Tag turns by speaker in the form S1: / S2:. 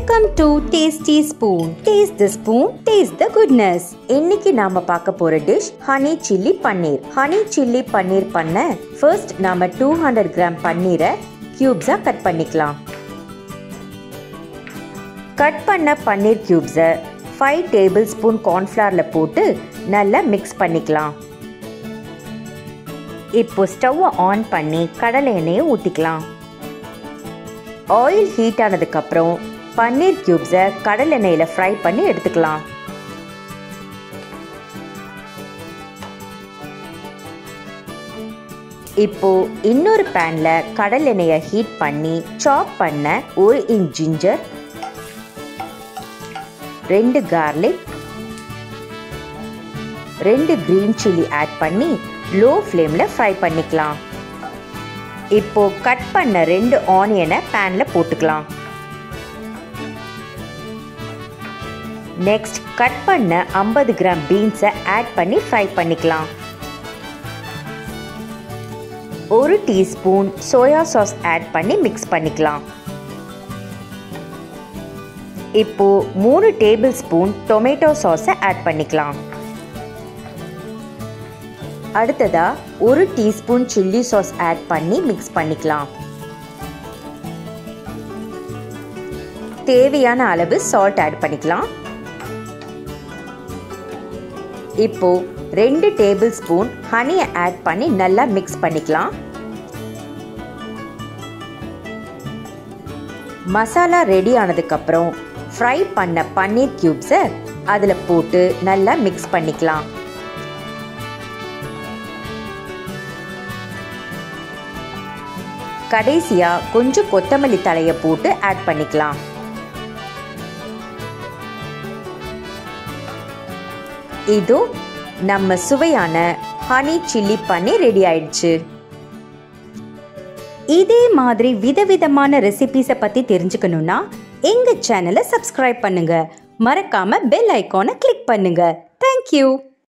S1: welcome to tasty spoon taste the spoon taste the goodness இன்னைக்கு நாம பார்க்க போற dish honey chilli paneer honey chilli paneer பண்ண ஃபர்ஸ்ட் நாம டூ ஹண்ட்ரட் கிராம் பன்னீரை கியூப்ஸா கட் பண்ணிக்கலாம் கட் பண்ண பன்னீர் கியூப்ஸை ஃபைவ் டேபிள் ஸ்பூன் கார்ன்ஃப்ளவரில் போட்டு நல்லா மிக்ஸ் பண்ணிக்கலாம் இப்போ ஸ்டவ்வை ஆன் பண்ணி கடலை எண்ணெயை ஊற்றிக்கலாம் ஆயில் ஹீட் ஆனதுக்கப்புறம் பன்னீர் கியூப்ஸை கடல் எண்ணெயில் ஃப்ரை பண்ணி எடுத்துக்கலாம் இப்போ இன்னொரு பேன்ல கடல் எண்ணெயை ஹீட் பண்ணி சாப் பண்ண ஒரு இன்ச் ஜிஞ்சர் ரெண்டு கார்லிக் ரெண்டு கிரீன் சில்லி ஆட் பண்ணி லோ ஃப்ளேமில் ஃப்ரை பண்ணிக்கலாம் இப்போ கட் பண்ண ரெண்டு ஆனியனை பேன்ல போட்டுக்கலாம் நெக்ஸ்ட் கட் பண்ண ஐம்பது கிராம் பீன்ஸை ஆட் பண்ணி ஃப்ரை பண்ணிக்கலாம் ஒரு டீஸ்பூன் சோயா சாஸ் ஆட் பண்ணி மிக்ஸ் பண்ணிக்கலாம் இப்போ மூணு டேபிள் ஸ்பூன் டொமேட்டோ சாஸை ஆட் பண்ணிக்கலாம் அடுத்ததா ஒரு டீஸ்பூன் சில்லி சாஸ் ஆட் பண்ணி மிக்ஸ் பண்ணிக்கலாம் தேவையான அளவு சால்ட் ஆட் பண்ணிக்கலாம் இப்போ ரெண்டு டேபிள் ஸ்பூன் ஹனியை ஆட் பண்ணி நல்லா மிக்ஸ் பண்ணிக்கலாம் மசாலா ரெடி ஆனதுக்கப்புறம் ஃப்ரை பண்ண பன்னீர் கியூப்ஸை அதில் போட்டு நல்லா மிக்ஸ் பண்ணிக்கலாம் கடைசியாக கொஞ்சம் கொத்தமல்லி தலையை போட்டு ஆட் பண்ணிக்கலாம் இதோ நம்ம சுவையான ஹனி சில்லி பண்ணி ரெடி ஆயிடுச்சு இதே மாதிரி விதவிதமான ரெசிபிஸை பற்றி தெரிஞ்சுக்கணுன்னா எங்கள் சேனலை சப்ஸ்கிரைப் பண்ணுங்க மறக்காம பெல் ஐக்கானை கிளிக் பண்ணுங்க தேங்க்யூ